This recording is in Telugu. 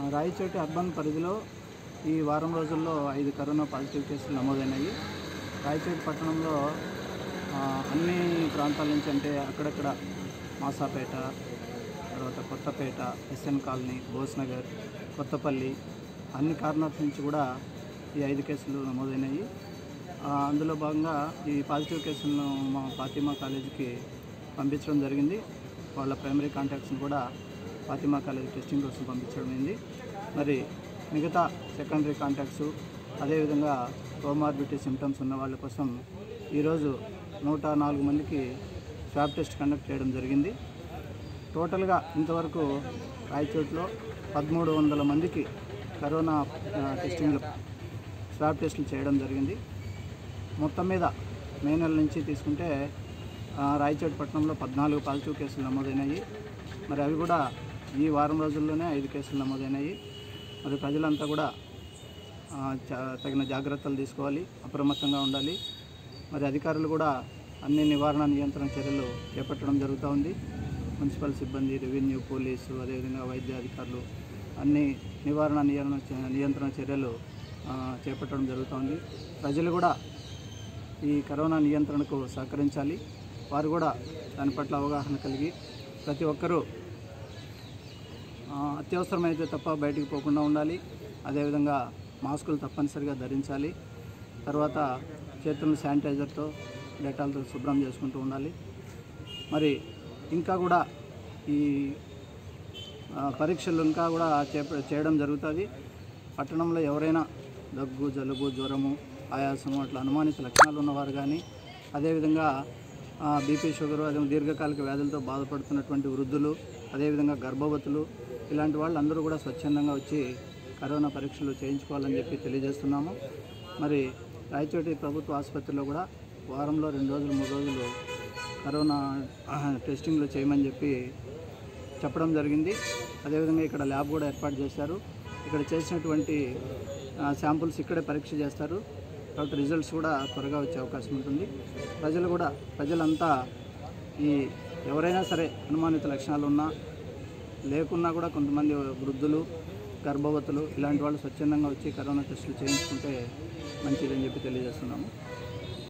రాయచోటి అర్బన్ పరిధిలో ఈ వారం రోజుల్లో ఐదు కరోనా పాజిటివ్ కేసులు నమోదైనాయి రాయచోటి పట్టణంలో ఆ, అన్ని ప్రాంతాల నుంచి అంటే అక్కడక్కడ మాసాపేట తర్వాత కొత్తపేట ఎస్ఎన్ కాలనీ బోస్నగర్ కొత్తపల్లి అన్ని కార్నర్స్ నుంచి కూడా ఈ ఐదు కేసులు నమోదైనాయి ఆ, అందులో భాగంగా ఈ పాజిటివ్ కేసులను మా ఫాతిమా కాలేజీకి పంపించడం జరిగింది వాళ్ళ ప్రైమరీ కాంటాక్ట్స్ని కూడా ఫాతిమా కాలేజ్ టెస్టింగ్ కోసం పంపించడం అయింది మరి మిగతా సెకండరీ కాంటాక్ట్స్ అదేవిధంగా కోమార్బిటీ సిమ్టమ్స్ ఉన్న వాళ్ళ కోసం ఈరోజు నూట నాలుగు మందికి స్వాబ్ టెస్ట్ కండక్ట్ చేయడం జరిగింది టోటల్గా ఇంతవరకు రాయచోట్లో పదమూడు వందల మందికి కరోనా ఆ, టెస్టింగ్లు స్వాబ్ టెస్టులు చేయడం జరిగింది మొత్తం మీద మే నెల నుంచి తీసుకుంటే ఆ, రాయచోటి పట్టణంలో పద్నాలుగు పాజిటివ్ కేసులు నమోదైనాయి మరి అవి కూడా ఈ వారం రోజుల్లోనే ఐదు కేసులు నమోదైనాయి మరి ప్రజలంతా కూడా ఆ, చా- తగిన జాగ్రత్తలు తీసుకోవాలి అప్రమత్తంగా ఉండాలి మరి అధికారులు కూడా అన్ని నివారణ నియంత్రణ చర్యలు చేపట్టడం జరుగుతూ ఉంది మున్సిపల్ సిబ్బంది రెవెన్యూ పోలీసు అదేవిధంగా వైద్య అధికారులు అన్ని నివారణ నియంత్రణ చ- నియంత్రణ చర్యలు ఆ, చేపట్టడం జరుగుతోంది ప్రజలు కూడా ఈ కరోనా నియంత్రణకు సహకరించాలి వారు కూడా దాని పట్ల అవగాహన కలిగి ప్రతి ఒక్కరూ ఆ, అత్యవసరమైతే తప్ప బయటికి పోకుండా ఉండాలి అదేవిధంగా మాస్కులు తప్పనిసరిగా ధరించాలి తర్వాత చేతులను శానిటైజర్తో డెటాల్తో శుభ్రం చేసుకుంటూ ఉండాలి మరి ఇంకా కూడా ఈ ఆ, పరీక్షలు ఇంకా కూడా చేప- చేయడం జరుగుతుంది పట్టణంలో ఎవరైనా దగ్గు జలుబు జ్వరము ఆయాసము అట్లా అనుమానిత లక్షణాలు ఉన్నవారు కానీ అదేవిధంగా బీపీ షుగరు అదే దీర్ఘకాలిక వ్యాధులతో బాధపడుతున్నటువంటి వృద్ధులు అదేవిధంగా గర్భవతులు ఇలాంటి వాళ్ళు అందరూ కూడా స్వచ్ఛందంగా వచ్చి కరోనా పరీక్షలు చేయించుకోవాలని చెప్పి తెలియజేస్తున్నాము మరి రాయచోటి ప్రభుత్వ ఆసుపత్రిలో కూడా వారంలో రెండు రోజులు మూడు రోజులు కరోనా ఆ, టెస్టింగ్లు చేయమని చెప్పి చెప్పడం జరిగింది అదేవిధంగా ఇక్కడ ల్యాబ్ కూడా ఏర్పాటు చేశారు ఇక్కడ చేసినటువంటి ఆ, శాంపుల్స్ ఇక్కడే పరీక్ష చేస్తారు కాబట్టి రిజల్ట్స్ కూడా త్వరగా వచ్చే అవకాశం ఉంటుంది ప్రజలు కూడా ప్రజలంతా ఈ ఎవరైనా సరే అనుమానిత లక్షణాలు ఉన్నా లేకున్నా కూడా కొంతమంది వృద్ధులు గర్భవతులు ఇలాంటి వాళ్ళు స్వచ్ఛందంగా వచ్చి కరోనా టెస్టులు చేయించుకుంటే మంచిదని చెప్పి తెలియజేస్తున్నాము